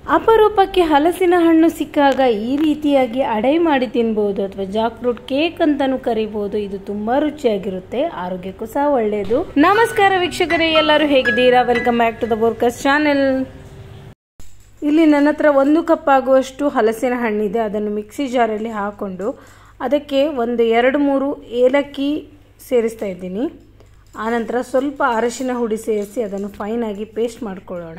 ಅಪರೂಪಕ್ಕೆ ಹಲಸಿನ ಹಣ್ಣು ಸಿಕ್ಕಾಗ ಈ ರೀತಿಯಾಗಿ ಅಡೈ ಮಾಡಿ ತಿನ್ಬೋದು ಅಥವಾ ಜಾಕ್ ಫ್ರೂಟ್ ಕೇಕ್ ಅಂತಾನು ಕರಿಬಹುದು ಇದು ತುಂಬಾ ರುಚಿಯಾಗಿರುತ್ತೆ ಆರೋಗ್ಯಕ್ಕೂ ಸಹ ಒಳ್ಳೆಯದು ನಮಸ್ಕಾರ ವೀಕ್ಷಕರೇ ಎಲ್ಲರೂ ಹೇಗಿದ್ದೀರಾ ವೆಲ್ಕಮ್ ಬ್ಯಾಕ್ ಟು ದ ಬೋರ್ಕಸ್ ಚಾನೆಲ್ ಇಲ್ಲಿ ನನ್ನ ಹತ್ರ ಒಂದು ಕಪ್ ಆಗುವಷ್ಟು ಹಲಸಿನ ಹಣ್ಣಿದೆ ಅದನ್ನು ಮಿಕ್ಸಿ ಜಾರಲ್ಲಿ ಹಾಕೊಂಡು ಅದಕ್ಕೆ ಒಂದು ಎರಡು ಮೂರು ಏಲಕ್ಕಿ ಸೇರಿಸ್ತಾ ಇದ್ದೀನಿ ಆನಂತರ ಸ್ವಲ್ಪ ಅರಶಿನ ಹುಡಿ ಸೇರಿಸಿ ಅದನ್ನು ಫೈನಾಗಿ ಪೇಸ್ಟ್ ಮಾಡ್ಕೊಳ್ಳೋಣ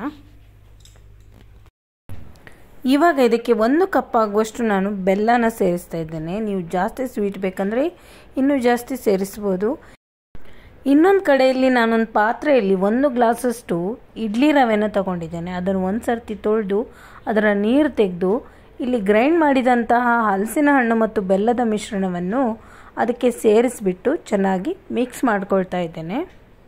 ಇವಾಗ ಇದಕ್ಕೆ ಒಂದು ಕಪ್ ಆಗುವಷ್ಟು ನಾನು ಬೆಲ್ಲನ ಸೇರಿಸ್ತಾ ಇದ್ದೇನೆ ನೀವು ಜಾಸ್ತಿ ಸ್ವೀಟ್ ಬೇಕಂದರೆ ಇನ್ನೂ ಜಾಸ್ತಿ ಸೇರಿಸ್ಬೋದು ಇನ್ನೊಂದು ಕಡೆಯಲ್ಲಿ ನಾನೊಂದು ಪಾತ್ರೆಯಲ್ಲಿ ಒಂದು ಗ್ಲಾಸಷ್ಟು ಇಡ್ಲಿ ರವೆನ ತಗೊಂಡಿದ್ದೇನೆ ಅದನ್ನು ಒಂದು ಸರ್ತಿ ತೊಳೆದು ಅದರ ನೀರು ತೆಗೆದು ಇಲ್ಲಿ ಗ್ರೈಂಡ್ ಮಾಡಿದಂತಹ ಹಲಸಿನ ಹಣ್ಣು ಮತ್ತು ಬೆಲ್ಲದ ಮಿಶ್ರಣವನ್ನು ಅದಕ್ಕೆ ಸೇರಿಸ್ಬಿಟ್ಟು ಚೆನ್ನಾಗಿ ಮಿಕ್ಸ್ ಮಾಡ್ಕೊಳ್ತಾ ಇದ್ದೇನೆ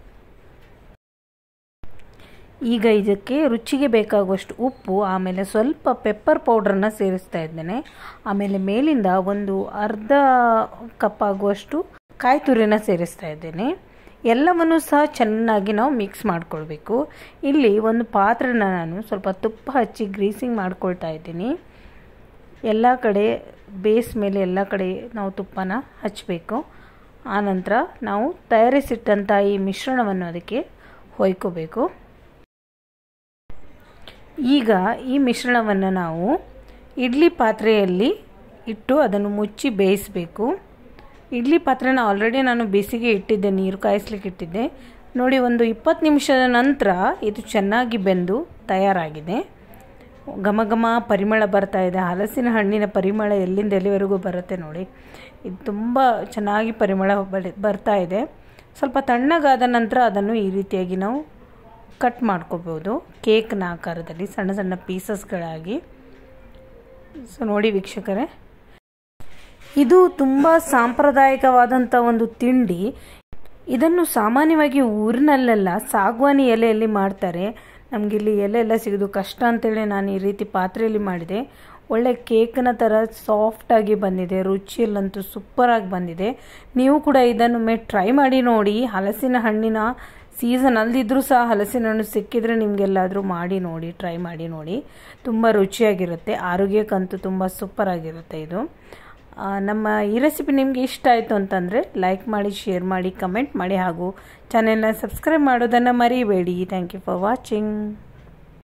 ಈಗ ಇದಕ್ಕೆ ರುಚಿಗೆ ಬೇಕಾಗುವಷ್ಟು ಉಪ್ಪು ಆಮೇಲೆ ಸ್ವಲ್ಪ ಪೆಪ್ಪರ್ ಪೌಡ್ರನ್ನ ಸೇರಿಸ್ತಾ ಇದ್ದೇನೆ ಆಮೇಲೆ ಮೇಲಿಂದ ಒಂದು ಅರ್ಧ ಕಪ್ ಆಗುವಷ್ಟು ಕಾಯಿ ತುರಿನ ಸೇರಿಸ್ತಾ ಇದ್ದೇನೆ ಎಲ್ಲವನ್ನು ಸಹ ಚೆನ್ನಾಗಿ ನಾವು ಮಿಕ್ಸ್ ಮಾಡ್ಕೊಳ್ಬೇಕು ಇಲ್ಲಿ ಒಂದು ಪಾತ್ರೆನ ನಾನು ಸ್ವಲ್ಪ ತುಪ್ಪ ಹಚ್ಚಿ ಗ್ರೀಸಿಂಗ್ ಮಾಡ್ಕೊಳ್ತಾ ಇದ್ದೀನಿ ಎಲ್ಲ ಕಡೆ ಬೇಸ್ ಮೇಲೆ ಎಲ್ಲ ಕಡೆ ನಾವು ತುಪ್ಪನ ಹಚ್ಚಬೇಕು ಆನಂತರ ನಾವು ತಯಾರಿಸಿಟ್ಟಂಥ ಈ ಮಿಶ್ರಣವನ್ನು ಅದಕ್ಕೆ ಹೊಯ್ಕೋಬೇಕು ಈಗ ಈ ಮಿಶ್ರಣವನ್ನು ನಾವು ಇಡ್ಲಿ ಪಾತ್ರೆಯಲ್ಲಿ ಇಟ್ಟು ಅದನ್ನು ಮುಚ್ಚಿ ಬೇಯಿಸಬೇಕು ಇಡ್ಲಿ ಪಾತ್ರೆನ ಆಲ್ರೆಡಿ ನಾನು ಬಿಸಿಗೆ ಇಟ್ಟಿದ್ದೆ ನೀರು ಕಾಯಿಸ್ಲಿಕ್ಕೆ ಇಟ್ಟಿದ್ದೆ ನೋಡಿ ಒಂದು ಇಪ್ಪತ್ತು ನಿಮಿಷದ ನಂತರ ಇದು ಚೆನ್ನಾಗಿ ಬೆಂದು ತಯಾರಾಗಿದೆ ಘಮ ಘಮ ಪರಿಮಳ ಬರ್ತಾ ಇದೆ ಹಲಸಿನ ಹಣ್ಣಿನ ಪರಿಮಳ ಎಲ್ಲಿಂದ ಎಲ್ಲಿವರೆಗೂ ಬರುತ್ತೆ ನೋಡಿ ಇದು ತುಂಬ ಚೆನ್ನಾಗಿ ಪರಿಮಳ ಬರ್ತಾ ಇದೆ ಸ್ವಲ್ಪ ತಣ್ಣಗಾದ ನಂತರ ಅದನ್ನು ಈ ರೀತಿಯಾಗಿ ನಾವು ಕಟ್ ಮಾಡ್ಕೋಬೋದು ಕೇಕ್ನ ಆಕಾರದಲ್ಲಿ ಸಣ್ಣ ಸಣ್ಣ ಪೀಸಸ್ಗಳಾಗಿ ಸೊ ನೋಡಿ ವೀಕ್ಷಕರೇ ಇದು ತುಂಬ ಸಾಂಪ್ರದಾಯಿಕವಾದಂಥ ಒಂದು ತಿಂಡಿ ಇದನ್ನು ಸಾಮಾನ್ಯವಾಗಿ ಊರಿನಲ್ಲೆಲ್ಲ ಸಾಗವಾನಿ ಎಲೆಯಲ್ಲಿ ಮಾಡ್ತಾರೆ ನಮಗಿಲ್ಲಿ ಎಲೆ ಎಲ್ಲ ಸಿಗೋದು ಕಷ್ಟ ಅಂತೇಳಿ ನಾನು ಈ ರೀತಿ ಪಾತ್ರೆಯಲ್ಲಿ ಮಾಡಿದೆ ಒಳ್ಳೆ ಕೇಕ್ನ ಥರ ಸಾಫ್ಟಾಗಿ ಬಂದಿದೆ ರುಚಿಯಲ್ಲಂತೂ ಸೂಪರಾಗಿ ಬಂದಿದೆ ನೀವು ಕೂಡ ಇದನ್ನು ಮೇ ಟ್ರೈ ಮಾಡಿ ನೋಡಿ ಹಲಸಿನ ಹಣ್ಣಿನ ಸೀಸನ್ ಅಲ್ದಿದ್ರೂ ಸಹ ಹಲಸಿನ ಹಣ್ಣು ಸಿಕ್ಕಿದ್ರೆ ನಿಮಗೆಲ್ಲಾದರೂ ಮಾಡಿ ನೋಡಿ ಟ್ರೈ ಮಾಡಿ ನೋಡಿ ತುಂಬ ರುಚಿಯಾಗಿರುತ್ತೆ ಆರೋಗ್ಯಕ್ಕಂತೂ ತುಂಬ ಸೂಪರಾಗಿರುತ್ತೆ ಇದು ನಮ್ಮ ಈ ರೆಸಿಪಿ ನಿಮಗೆ ಇಷ್ಟ ಆಯಿತು ಅಂತಂದರೆ ಲೈಕ್ ಮಾಡಿ ಶೇರ್ ಮಾಡಿ ಕಮೆಂಟ್ ಮಾಡಿ ಹಾಗೂ ಚಾನೆಲ್ನ ಸಬ್ಸ್ಕ್ರೈಬ್ ಮಾಡೋದನ್ನು ಮರಿಬೇಡಿ ಥ್ಯಾಂಕ್ ಯು ಫಾರ್ ವಾಚಿಂಗ್